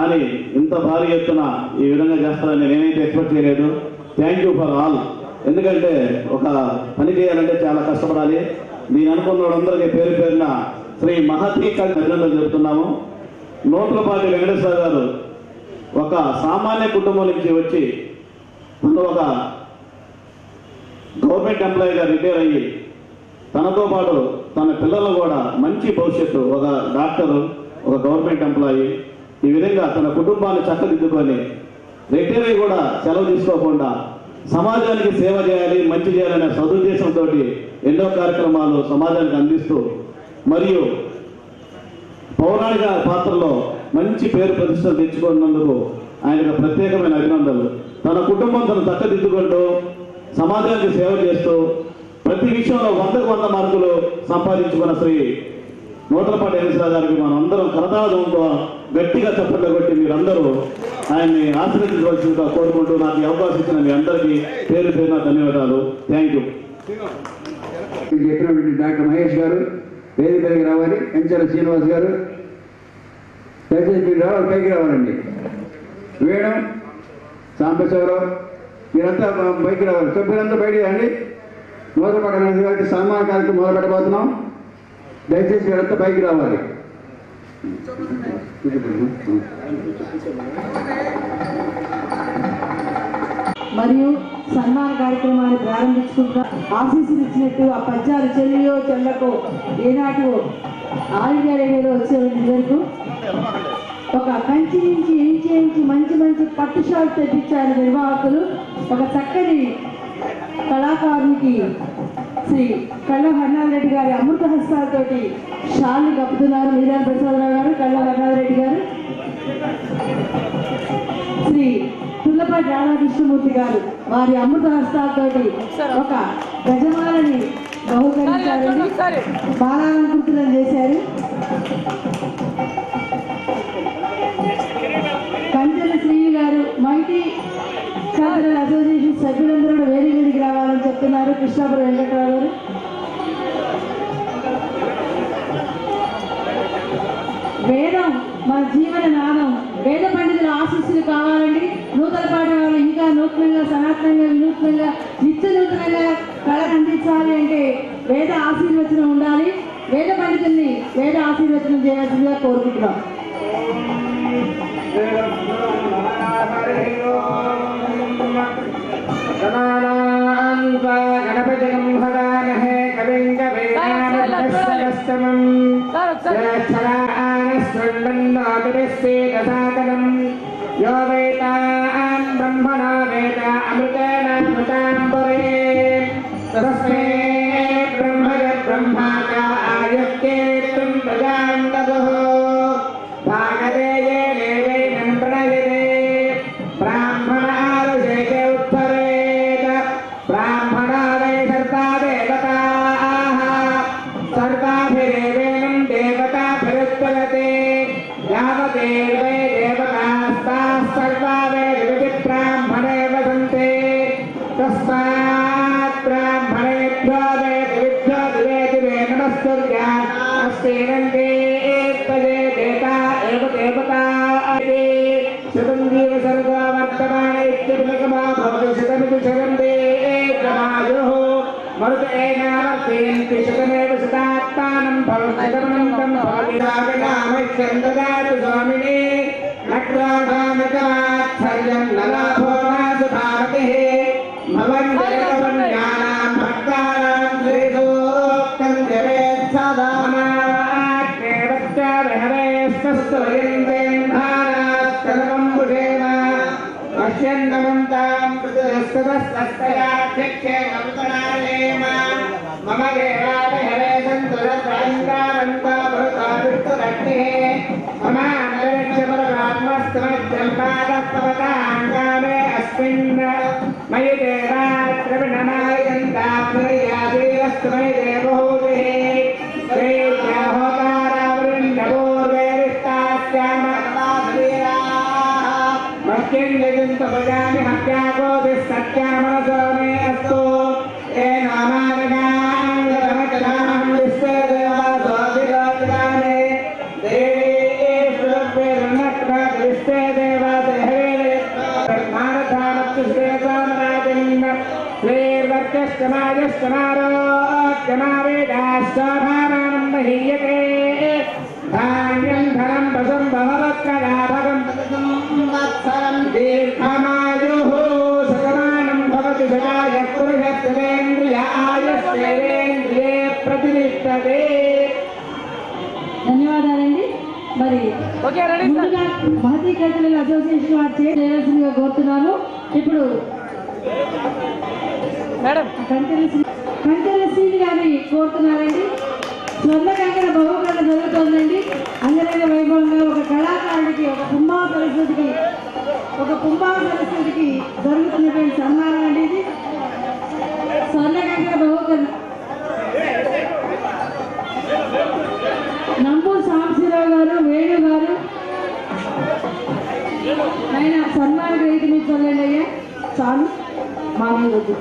కానీ ఇంత భారీ ఎత్తున ఈ విధంగా చేస్తారని నేనైతే ఎక్స్పెక్ట్ చేయలేదు థ్యాంక్ యూ ఫర్ ఆల్ ఎందుకంటే ఒక పని చేయాలంటే చాలా కష్టపడాలి నేను అనుకున్న వాళ్ళందరికీ పేరు పేరున శ్రీ మహతీ కళ అభినందనలు చెబుతున్నాము నూతలపాటి వెంకటేశ్వర గారు ఒక సామాన్య కుటుంబం నుంచి వచ్చి తను ఒక గవర్నమెంట్ ఎంప్లాయీగా రిటైర్ అయ్యి తనతో పాటు తన పిల్లలు కూడా మంచి భవిష్యత్తు ఒక డాక్టరు ఒక గవర్నమెంట్ ఎంప్లాయీ ఈ విధంగా తన కుటుంబాన్ని చక్కదిద్దుకొని రిటైర్ అయ్యి కూడా సెలవు తీసుకోకుండా సమాజానికి సేవ చేయాలి మంచి చేయాలనే సదుద్దేశంతో ఎన్నో కార్యక్రమాలు సమాజానికి అందిస్తూ మరియు పౌరాణిక పాత్రలో మంచి పేరు ప్రతిష్టలు తెచ్చుకున్నందుకు ఆయనకు ప్రత్యేకమైన అభినందనలు తన కుటుంబం తను చక్కదిద్దుకుంటూ సమాజానికి సేవ చేస్తూ ప్రతి విషయంలో వందకు వంద మార్కులు సంపాదించుకున్న శ్రీ నూతలపాటి హరీశ్వర గారికి మనం అందరం కరతాళంతో గట్టిగా చప్పట్లు కొట్టి మీరందరూ ఆయన్ని ఆశీర్వదించవలసిందిగా కోరుకుంటూ నాకు ఈ అవకాశం ఇచ్చిన మీ అందరికీ పేరు పేరున ధన్యవాదాలు థ్యాంక్ యూ మీకు చెప్పినటువంటి డాక్టర్ మహేష్ గారు వేదికకి రావాలి ఎంచల శ్రీనివాస్ గారు దయచేసి మీరు రావాలి పైకి రావాలండి వేణం సాంబశివరావు మీరంతా మా- పైకి రావాలి సభ్యులంతా బయటికి రండి మొదలు పెట్టడానికి గారికి సన్మాన కార్యక్రమం మొదలు పెట్టబోతున్నాం దయచేసి మీరంతా పైకి రావాలి మరియు సన్మాన కార్యక్రమాన్ని ప్రారంభించుకుంటా ఆశీస్సులు ఇచ్చినట్టు ఆ పద్యాలు చెల్లియో చెల్లకు ఏనాటి ఆల్ ఇండియా రేడియోలో వచ్చేవాడి వరకు ఒక కంచి నుంచి ఇంచి ఇంచి మంచి మంచి పట్టు షార్ట్ తెప్పించారు నిర్వాహకులు ఒక చక్కని కళాకారునికి శ్రీ కళ్ళ హర్నాథరెడ్డి గారి అమృత హస్తాలతోటి షాల్ని కప్పుతున్నారు మీరాల ప్రసాదరావు గారు కళ్ళ హర్నాథరెడ్డి గారు శ్రీ తుల్లపాటి రాధాకృష్ణమూర్తి గారు వారి అమృత హస్తాలతోటి ఒక గజమాలని బహుకరించారని బాలాలంకృతులను చేశారు కంచెల శ్రీ గారు మైటీ కల్చరల్ అసోసియేషన్ సభ్యులందరూ కూడా వేడి వేడికి రావాలని చెప్తున్నారు కృష్ణాపురం వెంకటరావు గారు వేదం మన జీవన నాదం వేద పండితుల ఆశీస్సులు కావాలండి నూతన పాట ఇంకా నూతనంగా సనాతనంగా వినూత్నంగా నిత్య నూతనంగా కళను అందించాలి అంటే వేద ఆశీర్వచనం ఉండాలి వేద పండితుల్ని వేద ఆశీర్వచనం చేయాల్సిందిగా కోరుకుంటున్నాం గణపతిగం భవామహే కవిం కవీనామస్తమం జ్యేష్ఠరానస్సుండన్నోతిరిస్సేదసాదనం యో వేతాం బ్రహ్మణో వేద అమృతేనామృతాం పురే తస్మే బ్రహ్మజ బ్రహ్మాక ఆయుక్తేత్వం ప్రజాం తదుః భాగదేయే దేవైనం ప్రణయతే బ్రాహ్మణారుషేతే ఉత్తరేత బ్రాహ్మణాదయ సర్వా దేవతాః సర్వాభిరేవేణం దేవతాభిరుత్పలతే యావదేవే దేవతాస్తాः సర్వా వేదవిధి బ్రాహ్మణే వదంతే తస్మాత్ బ్రాహ్మణేభ్యో వేదవిభ్యో దివే దివే నమస్కర్యా అస్తేనందే తదే దేవతా ఏవ దేవతా అదే శతం జీవ సర్గో వర్తమాన ఇత్యుర్మకమా భవతి శతమితి శతం దేవమాయుః మరుత ఏనావర్తయంతి శతమేవ శతాత్మానం భవతి శతమనంతం భవతి రాగనామైశ్చందదాతు స్వామినే నక్రాధామికమాత్సర్యం నలాభో నాసు భారతిః భవంతరవన్యానాం భక్తానాం శ్రీసూక్తం జపేత్ సదా స్తోయంతేంధానాత్కలకంబుషేమ పశ్యన్నమంతాం ప్రతిస్తస్తస్తయాధ్యక్షేమ మమ దేవాయ హరే సంతురత్రంగామంతామృతావిష్టురగ్నిः మమ అంతరిక్షపరమాత్మస్తమజ్జంపాదస్తవతాంగామే అస్మిన్ మయి దేవాత్రవిణమాయంతాత్మయాదీరస్తు మయి దేవహూతిः మహ్యంజంతపజామి హత్యాగోది సత్యామనసో మే అస్తు ఏ నామానగాంగరమచనామం విశ్వదేవాసోదిలోచనామే దేవీ సురభ్యర్నక్రదిశ్వ విస్తే దేవాదేవానరాజన్ శ్రీర్వర్గస్తమాజస్తమారోగ్యమావేదాశ్చాభారాణం మహీయతే ధాన్యం ధనం వశం భగవత్కలాభగం సంవత్సరం దీర్ఘమాయుః శతమానం భవతి సదాయ పురుషత్వేంద్రియ ఆయుష్ేంద్రియే ప్రతిష్టతే ధన్యవాదాలండి మరి ముందుగా మహతీ కల్చరల్ అసోసియేషన్ వారు చేయవలసిందిగా కోరుతున్నాము ఇప్పుడు మేడం కంచెల శ్రీ- కంచెల శ్రీని గారిని కోరుతున్నారండి స్వర్ణ కంకణ బహుకరణ జరుగుతోందండి అంగరంగ వైభవంగా ఒక కళాకారుడికి ఒక కుంభా సరస్వతికి ఒక కుంభా సరస్వతికి జరుగుతున్నటువంటి సన్మానం అండి ఇది స్వర్ణ కంకణ బహుకరణ నంబూరు సాంబశివరావు గారు వేణు గారు ఆయన సన్మాన గ్రహీత మీకు చల్లండి అయ్యా చాలు మామూలు వద్దు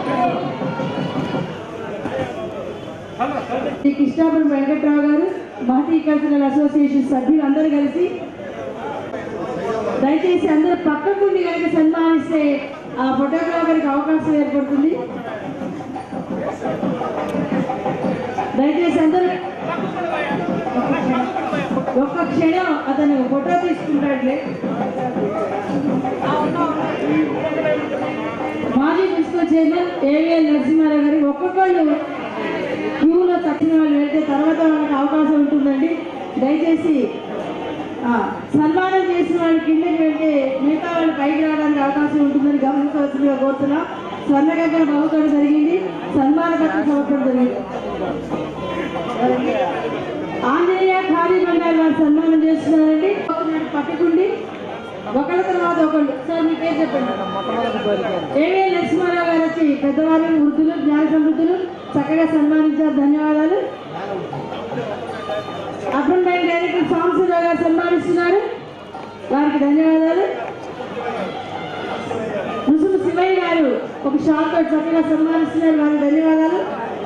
శ్రీ కృష్ణాపురం వెంకట్రావు గారు మహతీ కల్చరల్ అసోసియేషన్ సభ్యులు అందరూ కలిసి దయచేసి అందరూ పక్కకుండి కనుక సన్మానిస్తే ఆ ఫోటోగ్రాఫర్కి అవకాశం ఏర్పడుతుంది దయచేసి అందరూ ఒక్క క్షణం అతను ఫోటో తీసుకుంటాడులే మాజీ మున్సిపల్ చైర్మన్ ఏవిఎల్ నరసింహారావు గారు ఒక్కొక్కళ్ళు క్యూలో తక్కిన వాళ్ళు వెళ్తే తర్వాత వాళ్ళకి అవకాశం ఉంటుందండి దయచేసి ఆ, సన్మానం చేసిన వాళ్ళు కిందకి వెళ్తే మిగతా వాళ్ళు పైకి రావడానికి అవకాశం ఉంటుందని గమనించవలసిందిగా కోరుతున్నాం స్వర్ణగంగ బహుకరణ జరిగింది సన్మాన పత్రం సమర్పణ జరిగింది ఆంజనేయ ఖాళీ బండారు వారు సన్మానం చేస్తున్నారండి పట్టుకుండి ఒకళ్ళ తర్వాత ఒకళ్ళు సార్ మీ పేరు చెప్పండి ఏవే లక్ష్మారావు గారు వచ్చి పెద్దవాళ్ళు వృద్ధులు జ్ఞాన సమృద్ధులు చక్కగా సన్మానించారు ధన్యవాదాలు అర్బన్ బ్యాంక్ డైరెక్టర్ సాంబశివరావు గారు సన్మానిస్తున్నారు వారికి ధన్యవాదాలు రుసుము శివయ్య గారు ఒక షాప్ తోటి చక్కగా సన్మానిస్తున్నారు వారికి ధన్యవాదాలు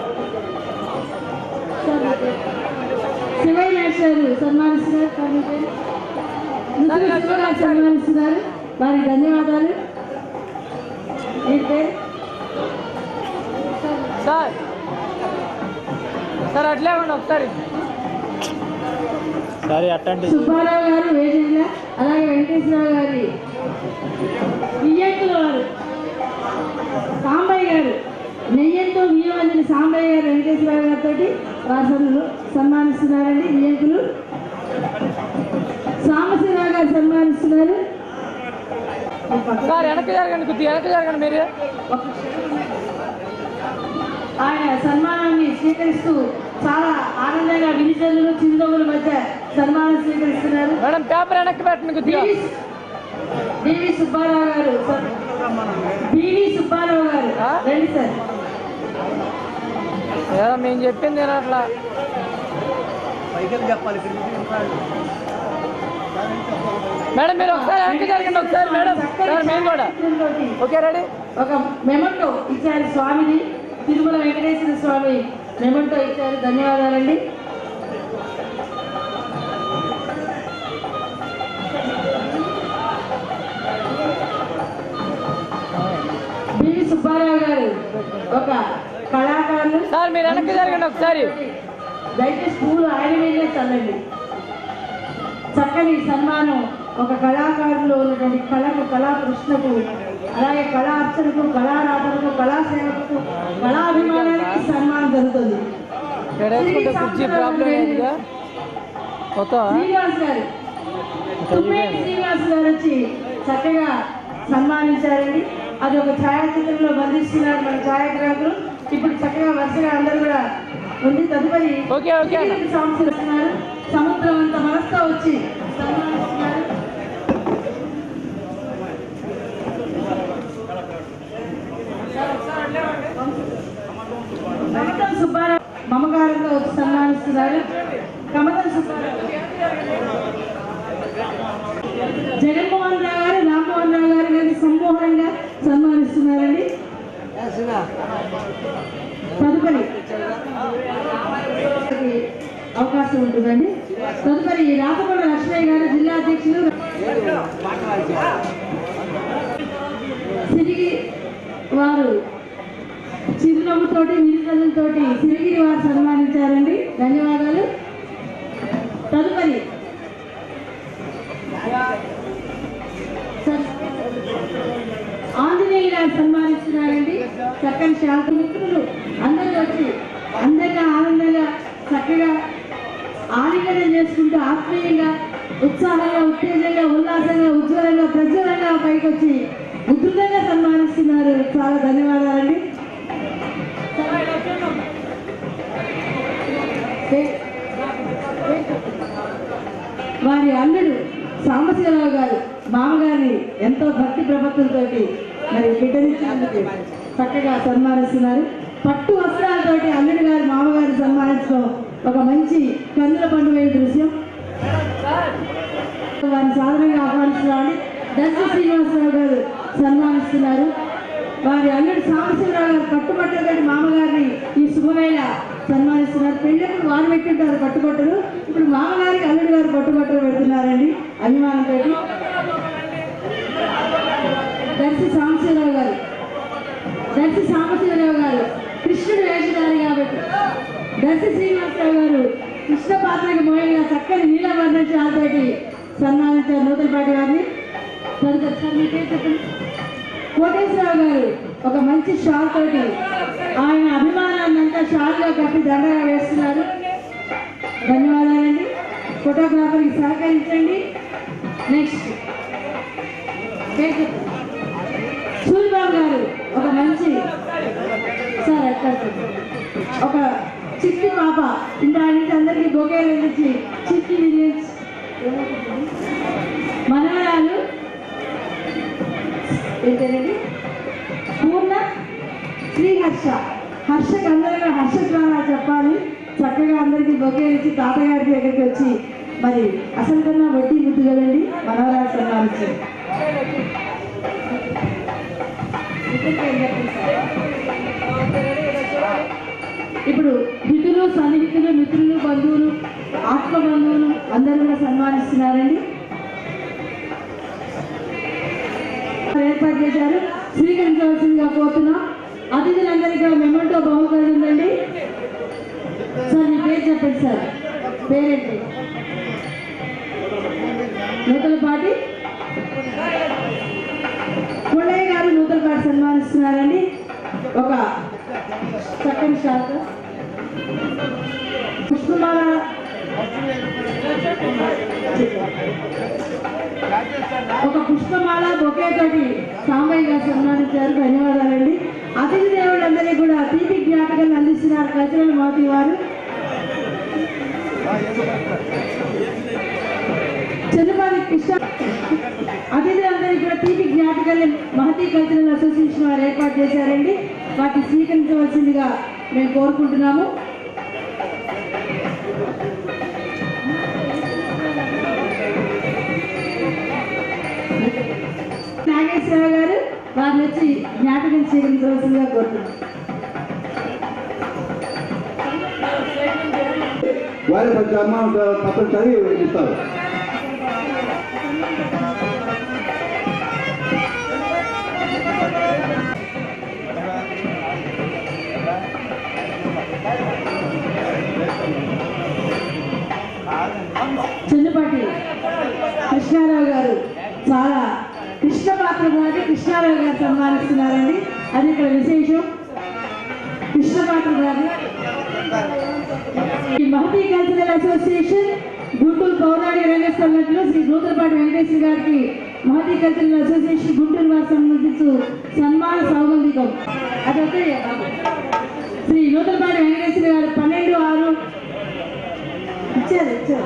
సార్, మీ పేరు? శివయ్య మాస్టర్ సన్మానిస్తున్నారు సార్, మీ పేరు? రుసుము శివ గారు సన్మానిస్తున్నారు వారికి ధన్యవాదాలు మీ పేరు సార్ సార్ అట్లే ఉండి ఒకసారి సరే అట్టండి సుబ్బారావు గారు వేజెండ్ల అలాగే వెంకటేశ్వరరావు గారి బియ్యంకుల వారు సాంబయ్య గారు నెయ్యంతో బియ్యం అందిన సాంబయ్య గారు వెంకటేశ్వరరావు గారితో వారు సన్ను- సన్మానిస్తున్నారండి బియ్యంకులు సాంబశివరావు గారు సన్మానిస్తున్నారు సార్ వెనక్కి జరగండి కొద్దిగా వెనక్కి జరగండి మీరు ఆయన సన్మానాన్ని స్వీకరిస్తూ చాలా ఆనందంగా వినిజనులు చిరునవ్వుల మధ్య సన్మానం స్వీకరిస్తున్నారు మేడం పేపర్ వెనక్కి పెట్టండి కొద్దిగా డివి డివి సుబ్బారావు గారు సార్. డివి సుబ్బారావు గారు ఆ? రండి సార్ ఏదో మేము చెప్పింది నేను అట్లా మేడం మీరు ఒకసారి వెనక్కి జరగండి ఒకసారి మేడం సార్ మేము కూడా చిత్రంతోటి ఓకే రెడీ ఒక మెమంటో ఇచ్చారు స్వామిని తిరుమల వెంకటేశ్వర స్వామి మెమంటో ఇచ్చారు ధన్యవాదాలండి బివి సుబ్బారావు గారు ఒక కళాకారులు సార్ మీరు వెనక్కి జరగండి ఒకసారి దయచేసి పూలు ఆయన మీదే చల్లండి చక్కని సన్మానం ఒక కళాకారులో ఉన్నటువంటి కళకు కళా కృష్ణకు అలాగే కళా అర్చనకు కళారాధనకు కళాసేవకు కళాభిమానానికి సన్మానం జరుగుతుంది ఇక్కడ వేసుకుంటే కుర్చీ ప్రాబ్లం ఏంటిగా మొత్తం శ్రీనివాస్ గారు తుమ్మేటి శ్రీనివాస్ గారు వచ్చి చక్కగా సన్మానించారండి అది ఒక ఛాయాచిత్రంలో బంధిస్తున్నారు మన ఛాయాగ్రాహకులు ఇప్పుడు చక్కగా వరుసగా అందరూ కూడా ఉంది తదుపరి ఓకే, ఓకే అన్న. శ్రీనివాస్ స్వామి వస్తున్నారు సముద్రం అంత మనస్తో వచ్చి సన్మానిస్తున్నారు కమతం సుబ్బారావు మమకారంగా వచ్చి సన్మానిస్తున్నారు కమతం సుబ్బారావు జగన్మోహన్ రావు గారు రామ్మోహన్ రావు గారు గారిని సంమోహనంగా సన్మానిస్తున్నారండి తదుపరి అవకాశం ఉంటుందండి తదుపరి రాతకొండ లక్ష్మయ్య గారు జిల్లా అధ్యక్షులు సిరిగి వారు చిరునవ్వుతోటి విరుదలతోటి సిరిగిరి వారు సన్మానించారండి ధన్యవాదాలు తదుపరి సర్- ఆంజనేయ గారు సన్మానిస్తున్నారండి చక్కని శాంత మిత్రులు అందరూ వచ్చి అందంగా ఆనందంగా చక్కగా ఆలింగనం చేసుకుంటూ ఆత్మీయంగా ఉత్సాహంగా ఉత్తేజంగా ఉల్లాసంగా ఉజ్వలంగా ప్రజ్వలంగా పైకి వచ్చి ఉధృతంగా సన్మానిస్తున్నారు చాలా ధన్యవాదాలండి వారి అల్లుడు సాంబశివరావు గారు మామగారిని ఎంతో భక్తి ప్రపత్తులతో మరి బిడ్డనిచ్చినందుకు చక్కగా సన్మానిస్తున్నారు పట్టు వస్త్రాలతోటి అల్లుడు గారు మామగారిని సన్మానించడం ఒక మంచి కన్నుల పండుగ దృశ్యం వారిని సాధారణంగా ఆహ్వానిస్తున్నామని దర్శన శ్రీనివాసరావు గారు సన్మానిస్తున్నారు వారి అల్లుడు సాంబశివరావు గారు పట్టుబట్టలతోటి మామగారిని ఈ శుభవేళ సన్మానిస్తున్నారు పెళ్ళప్పుడు వారు పెట్టింటారు పట్టుబట్టలు ఇప్పుడు మామగారికి అల్లుడు గారు పట్టుబట్టలు పెడుతున్నారండి అభిమానంతో దర్శి సాంబశివరావు గారు దర్శి సాంబశివరావు గారు కృష్ణుడు వేషధారి కాబట్టి దర్శి శ్రీనివాసరావు గారు కృష్ణ పాత్రకి మోయగా చక్కని నీలవర్ణ చాలతోటి సన్మానించారు నూతలపాటి వారిని తదుపరి సార్ మీ పేరు చెప్పండి కోటేశ్వరరావు గారు ఒక మంచి షాల్ తోటి ఆయన అభిమానాన్ని అంతా షాల్గా కప్పి దండగా వేస్తున్నారు ధన్యవాదాలండి ఫోటోగ్రాఫర్కి సహకరించండి నెక్స్ట్ పేరు చెప్పండి సూర్యబాబు గారు ఒక మంచి సార్ ఎక్కడ ఒక చిట్టి పాప ఇంత నుంచి అందరికీ బొకేలు అందించి చిట్టి విలియన్స్ మనవరాలు ఏంటండి పూర్ణ శ్రీహర్ష హర్షకు అందరిగా హర్ష ద్వారా చెప్పాలి చక్కగా అందరికీ బొకేలు ఇచ్చి తాతగారి దగ్గరికి వచ్చి మరి అసలు కన్నా వడ్డీ ముద్దు కదండి మనవరాలు సన్మానించారు ఇప్పుడు హితులు సన్నిహితులు మిత్రులు బంధువులు ఆత్మ బంధువులు అందరూ కూడా సన్మానిస్తున్నారండి ఏర్పాటు చేశారు స్వీకరించవలసిందిగా కోరుతున్నాం అతిథులందరికీ కూడా మెమెంటో బహుకరణ ఉందండి సార్ మీ పేరు చెప్పండి సార్ పేరేంటి నూతలపాటి పుల్లయ్య గారు నూతలపాటి సన్మానిస్తున్నారండి ఒక చక్కని శాఖ పుష్పమాల ఒక పుష్పమాల బొకే తోటి సాంబయ్య గారు సన్మానించారు ధన్యవాదాలండి అతిథి దేవుళ్ళందరినీ కూడా తీపి జ్ఞాపకాలు అందిస్తున్నారు కల్చరల్ మోతి వారు చెన్నపాటి కృష్ణ అతిథులందరికీ కూడా తీపి జ్ఞాపకాలు మహతీ కల్చరల్ అసోసియేషన్ వారు ఏర్పాటు చేశారండి వాటిని స్వీకరించవలసిందిగా మేము కోరుకుంటున్నాము నాగేశ్వరరావు గారు వారిని వచ్చి జ్ఞాపకం స్వీకరించవలసిందిగా కోరుతున్నాం వారి ప్రతి అమ్మ పత్రం చదివి ఇస్తారు చిన్నపాటి కృష్ణారావు గారు చాలా కృష్ణ పాత్ర కాబట్టి కృష్ణారావు గారు సన్మానిస్తున్నారండి అది ఇక్కడ విశేషం కృష్ణ పాత్ర గారు ఈ మహతీ కల్చరల్ అసోసియేషన్ గుంటూరు పౌరాణిక రంగస్థలంలో శ్రీ నూతలపాటి వెంకటేశ్వర గారికి మహతీ కల్చరల్ అసోసియేషన్ గుంటూరు వారు సంబంధించు సన్మాన సౌగంధికం అదొక శ్రీ నూతలపాటి వెంకటేశ్వర గారు పన్నెండు ఆరు ఇచ్చారు ఇచ్చారు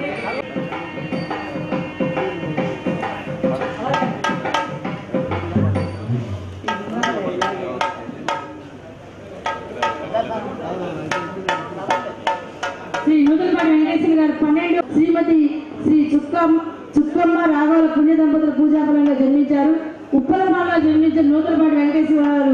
శ్రీ నూతలపాటి వెంకటేశ్వర గారు పన్నెండు శ్రీమతి శ్రీ చుక్కమ్మ చుక్కమ్మ రాఘవుల పుణ్య దంపతుల పూజాఫలంగా జన్మించారు ఉప్పలపాలలో జన్మించిన నూతలపాటి వెంకటేశ్వర గారు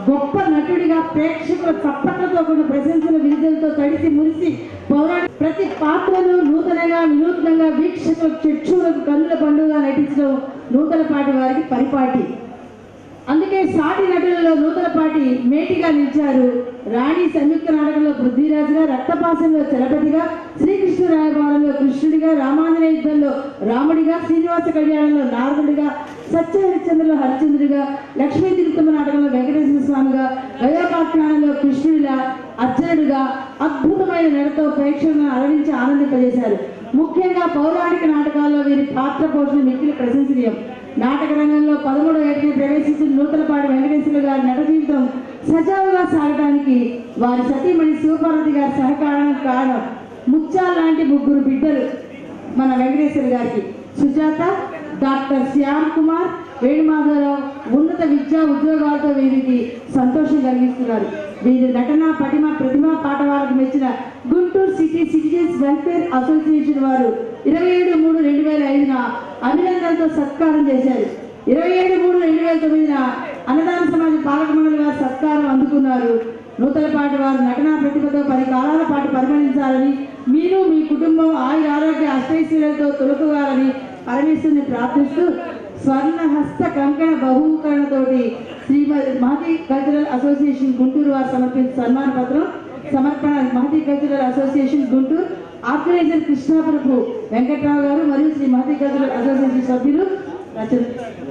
గొప్ప నటుడిగా ప్రేక్షకుల చప్పట్లతో కూడిన ప్రశంసల విడుదలతో తడిసి మురిసి పౌరాణ ప్రతి పాత్రను నూతనంగా వినూత్నంగా వీక్షకులకు చక్షులకు కన్నుల పండుగ నటించడం నూతనపాటి వారికి పరిపాటి అందుకే సాటి నటులలో నూతనపాటి మేటిగా నిలిచారు రాణి సంయుక్త నాటకంలో పృథ్వీరాజుగా రక్తపాసంలో చలపతిగా శ్రీకృష్ణ రాయబారంలో కృష్ణుడిగా రామాంజనేయ యుద్ధంలో రాముడిగా శ్రీనివాస కళ్యాణంలో నారదుడిగా సత్యహరిశ్చంద్రలో హరిచంద్రుడిగా లక్ష్మీ తిరుపతి నాటకంలో వెంకటేశ్వర స్వామిగా గయోపాఖ్యానంలో కృష్ణుడిగా అర్జునుడిగా అద్భుతమైన నడతో ప్రేక్షకులను అలరించి ఆనందింపజేశారు ముఖ్యంగా పౌరాణిక నాటకాల్లో వీరి పాత్ర పోషణ మిక్కిలి ప్రశంసనీయం నాటక రంగంలో పదమూడో ఏటనే ప్రవేశించిన నూతనపాటి వెంకటేశ్వర గారి నట జీవితం సజావుగా సాగడానికి వారి సతీమణి శివపార్వతి గారి సహకారం కారణం ముత్యాల లాంటి ముగ్గురు బిడ్డలు మన వెంకటేశ్వర గారికి సుజాత డాక్టర్ శ్యామ్ కుమార్ వేణుమాధవరావు ఉన్నత విద్యా ఉద్యోగాలతో వీరికి సంతోషం కలిగిస్తున్నారు వీరి నటన పటిమ ప్రతిమా పాఠవాలకు మెచ్చిన Guntur city citizens welfare association వారు ఇరవై ఏడు మూడు రెండు వేల ఐదున అభినందనతో సత్కారం చేశారు ఇరవై ఏడు మూడు రెండు వేల తొమ్మిదిన అన్నదాన సమాజ పాలక మండలి వారు సత్కారం అందుకున్నారు నూతనపాటి వారు నటనా ప్రతిభతో పది కాలాల పాటు పరిగణించాలని మీరు మీ కుటుంబం ఆయుర ఆరోగ్య అష్టైశ్వర్యాలతో తొలగాలని పరమేశ్వరుని ప్రార్థిస్తూ స్వర్ణ హస్త కంకణ బహుకరణతోటి శ్రీమతి మహతి కల్చరల్ అసోసియేషన్ గుంటూరు వారు సమర్పించిన సన్మాన పత్రం సమర్పణ Mahathi cultural association Guntur organiser Krishnapurapu Venkatrao గారు మరియు శ్రీ మహతి కల్చరల్ అసోసియేషన్ సభ్యులు రచన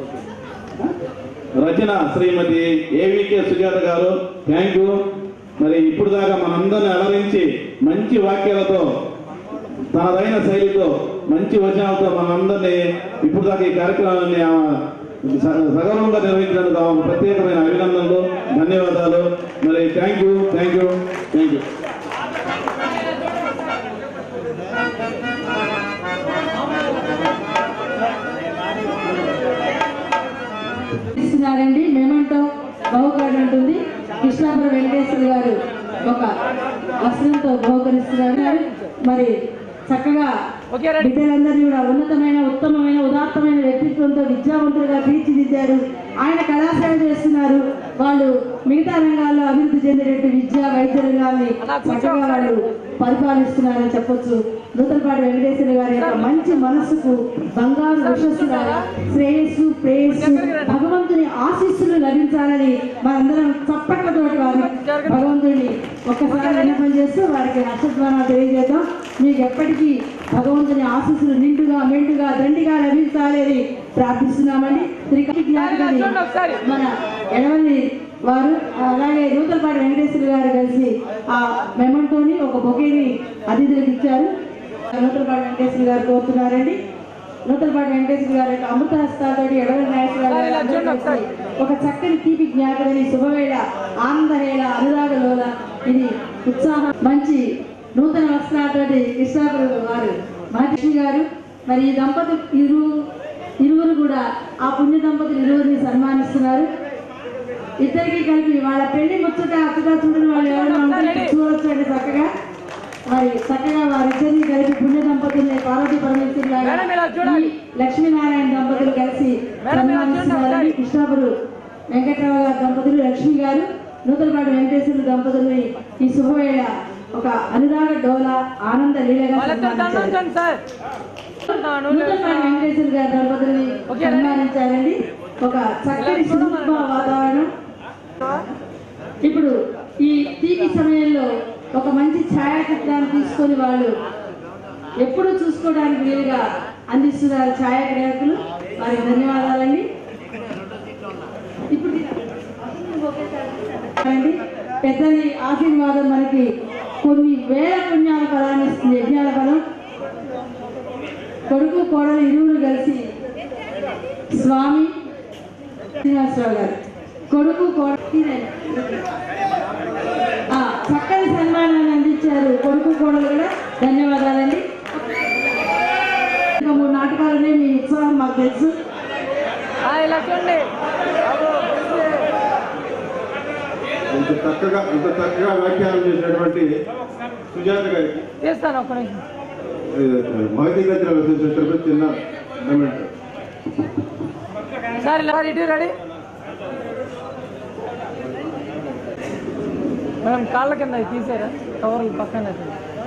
రచన శ్రీమతి ఏవికే సుజాత గారు థ్యాంక్ యూ మరి ఇప్పుడు దాకా మనందరిని అలరించి మంచి వాక్యాలతో తనదైన శైలితో మంచి వచనాలతో మనందరినీ ఇప్పుడు దాకా ఈ కార్యక్రమాన్ని ఆమె స- సగౌరవంగా నిర్వహించినందుకు ఆమెకు ప్రత్యేకమైన అభినందనలు ధన్యవాదాలు మరి thank you thank you thank you ఇస్తున్నారండి మేమంటో బహుకరణ ఉంటుంది కృష్ణాపురం వెంకటేశ్వర గారు ఒక వస్త్రంతో బహుకరిస్తున్నారు మరి చక్కగా ఓకే రెడీ బిడ్డలందరినీ కూడా ఉన్నతమైన ఉత్తమమైన ఉదాత్తమైన వ్యక్తిత్వంతో విద్యావంతులుగా తీర్చిదిద్దారు ఆయన కళాసేవ చేస్తున్నారు వాళ్ళు మిగతా రంగాల్లో అభివృద్ధి చెందేటట్టు విద్య వైద్య రంగాన్ని చక్కగా వాళ్ళు పరిపాలిస్తున్నారని చెప్పొచ్చు నూతనపాటి వెంకటేశ్వర గారి యొక్క మంచి మనస్సుకు బంగారు విశ్వస్తుగా శ్రేయస్సు ప్రేయస్సు భగవంతుని ఆశీస్సులు లభించాలని మనందరం చప్పట్లతోటి వారి భగవంతుడిని ఒక్కసారి విన్నపం చేస్తూ వారికి నక్షత్రాలు తెలియజేద్దాం మీకు ఎప్పటికీ భగవంతుని ఆశీస్సులు నిండుగా మెండుగా దండిగా లభించాలి అని ప్రార్థిస్తున్నామండి శ్రీకాళి జ్ఞాపకాన్ని చూడండి ఒకసారి. మన ఎడవల్లి వారు అలాగే నూతలపాటి వెంకటేశ్వర గారు కలిసి ఆ మెమంటోని ఒక బొకేని అతిథులకు ఇచ్చారు నూతలపాటి వెంకటేశ్వర గారు కోరుతున్నారండి నూతలపాటి వెంకటేశ్వర గారి యొక్క అమృత హస్తాలతోటి ఎడవల్లి నాయకులు గారు ఇలా అందరూ చూడండి ఒకసారి. కలిసి ఒక చక్కని తీపి జ్ఞాపకని శుభవేళ ఆనందవేళ అనురాగలోల ఇది ఉత్సాహం మంచి నూతన వస్త్రాలతోటి కృష్ణాపురం వారు మహర్షి గారు మరి ఈ దంపతులు ఇరు ఇరువురు కూడా ఆ పుణ్య దంపతులు ఇరువురిని సన్మానిస్తున్నారు ఇద్దరికి కలిపి వాళ్ళ పెళ్లి ముచ్చట అచ్చగా చూడని వాళ్ళు ఎవరైనా ఉంటే చూడొచ్చండి చక్కగా మరి చక్కగా వారిద్దరిని కలిపి పుణ్య దంపతుల్ని పార్వతీ పరమేశ్వరి లాగా మేడం, ఇలా చూడాలి. ఈ లక్ష్మీనారాయణ దంపతులు కలిసి మేడం, ఇలా చూడండి సన్మానిస్తున్నారని ఒకసారి. కృష్ణాపురు వెంకట్రావు గారి దంపతులు లక్ష్మి గారు నూతనపాటి వెంకటేశ్వర దంపతుల్ని ఈ శుభవేళ ఒక అనురాగ డోల ఆనంద లీలగా వాళ్ళిద్దరు సన్మానించారు దండం సార్ నూతనపాటి వెంకటేశ్వర గారి దంపతుల్ని ఓకే, రండి. సన్మానించారండి ఒక చక్కని సుష్మ వాతావరణం ఇప్పుడు ఈ తీపి సమయంలో ఒక మంచి ఛాయాచిత్రాన్ని తీసుకొని వాళ్ళు ఎప్పుడూ చూసుకోవడానికి వీలుగా అందిస్తున్నారు ఛాయాగ్రాహకులు వారికి ధన్యవాదాలండి ఇప్పుడు అండి పెద్దని ఆశీర్వాదం మనకి కొన్ని వేల పుణ్యాల ఫలాన్ని ఇస్తుంది యజ్ఞాల ఫలం కొడుకు కోడలు ఇరువురు కలిసి స్వామి శ్రీనివాసరావు గారు కొడుకు కోడలు ఆ, చక్కని సన్మానాన్ని అందించారు కొడుకు కోడలు కూడా ధన్యవాదాలండి ఇంకా మూడు నాటకాలనే మీ ఉత్సాహం మాకు తెలుసు ఆ, ఇలా చూడండి ఇంత చక్కగా ఇంత చక్కగా వ్యాఖ్యానం చేసినటువంటి సుజాత గారికి తీస్తాను ఒక్క నిమిషం మహతీ గజ్జల అసోసియేషన్ తరఫున చిన్న మెమెంట్ సార్ ఇలా ఇటు రెడీ మేడం కాళ్ళ కింద అవి తీసారా కవర్లు పక్కన అది.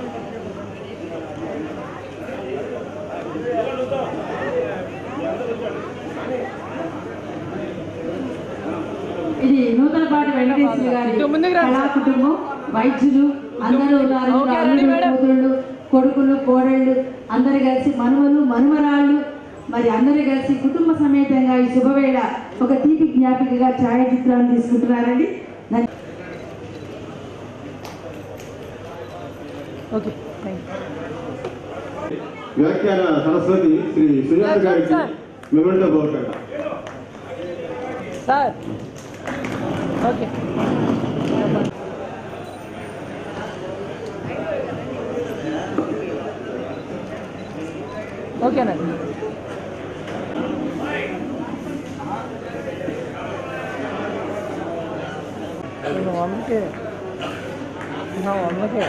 ఇది నూతనపాటి వెంకటేశ్వర గారి ఇటు ముందుకు రండి. కళా కుటుంబం వైద్యులు అందరూ ఉన్నారు ఓకే, రెడీ అల్లుళ్ళు, మేడం. కూతుళ్ళు కొడుకులు కోడళ్ళు అందరు కలిసి మనుమలు మనుమరాళ్ళు మరి అందరూ కలిసి కుటుంబ సమేతంగా ఈ శుభవేళ ఒక తీపి జ్ఞాపికగా ఛాయాచిత్రాన్ని తీసుకుంటున్నారండి ధన్య- ఓకే థ్యాంక్ యూ వ్యాఖ్యాన సరస్వతి శ్రీ సుజాత గారికి sir. Memento board sir okay ఓకేనండి నువ్వు అమ్మకే నువ్వు అమ్మకే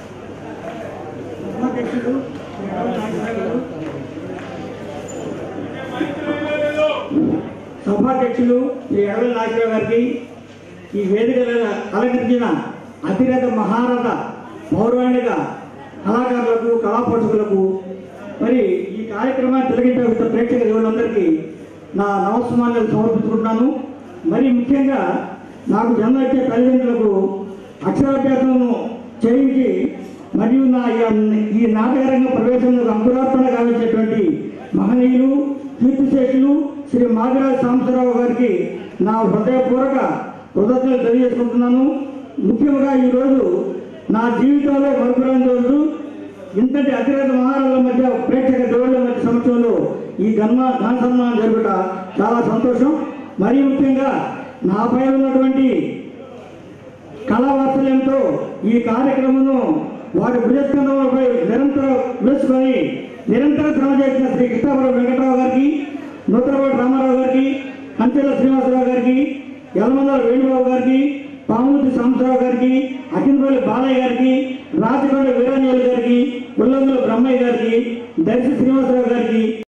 సభాధ్యక్షులు శ్రీ అడవి నాగరావు గారికి ఈ వేదికలను అలంకరించిన అతిరథ మహారథ పౌరాణిక కళాకారులకు కళాపోషకులకు మరి ఈ కార్యక్రమాన్ని తిలగించిన ప్రేక్షక దేవులందరికీ నా నమస్మానాలు సమర్పించుకుంటున్నాను మరి ముఖ్యంగా నాకు జన్మ ఇచ్చే తల్లిదండ్రులకు అక్షరాభ్యాసము చేయించి మరియు నా ఈ- ఈ నాటకరంగ ప్రవేశంలో అంకురార్పణ గావించేటువంటి మహనీయులు కీర్తిశేషులు శ్రీ మాదిరాజు సాంబశివరావు గారికి నా హృదయపూర్వక కృతజ్ఞతలు తెలియజేసుకుంటున్నాను ముఖ్యంగా ఈరోజు నా జీవితంలో మరుపురాని రోజు ఇంతటి అతిరేక మహారాజుల మధ్య ప్రేక్షక దేవుళ్ళ మధ్య సమక్షంలో ఈ గన్మ ఘన సన్మానం జరుగుట చాలా సంతోషం మరీ ముఖ్యంగా నాపై ఉన్నటువంటి కళావాత్సల్యంతో ఈ కార్యక్రమను వారి భుజస్కంధంపై నిరంతరం వేసుకొని నిరంతర శ్రమ చేసిన శ్రీ కృష్ణాపురం వెంకటరావు గారికి నూతనపాటి రామారావు గారికి కంచెల శ్రీనివాసరావు గారికి యలమందల వేణుబాబు గారికి పామూర్తి సాంబరావు గారికి అకినపల్లి బాలయ్య గారికి రాచకొండ వీరాంజలి గారికి ఉల్లంగుల బ్రహ్మయ్య గారికి దర్శి శ్రీనివాసరావు గారికి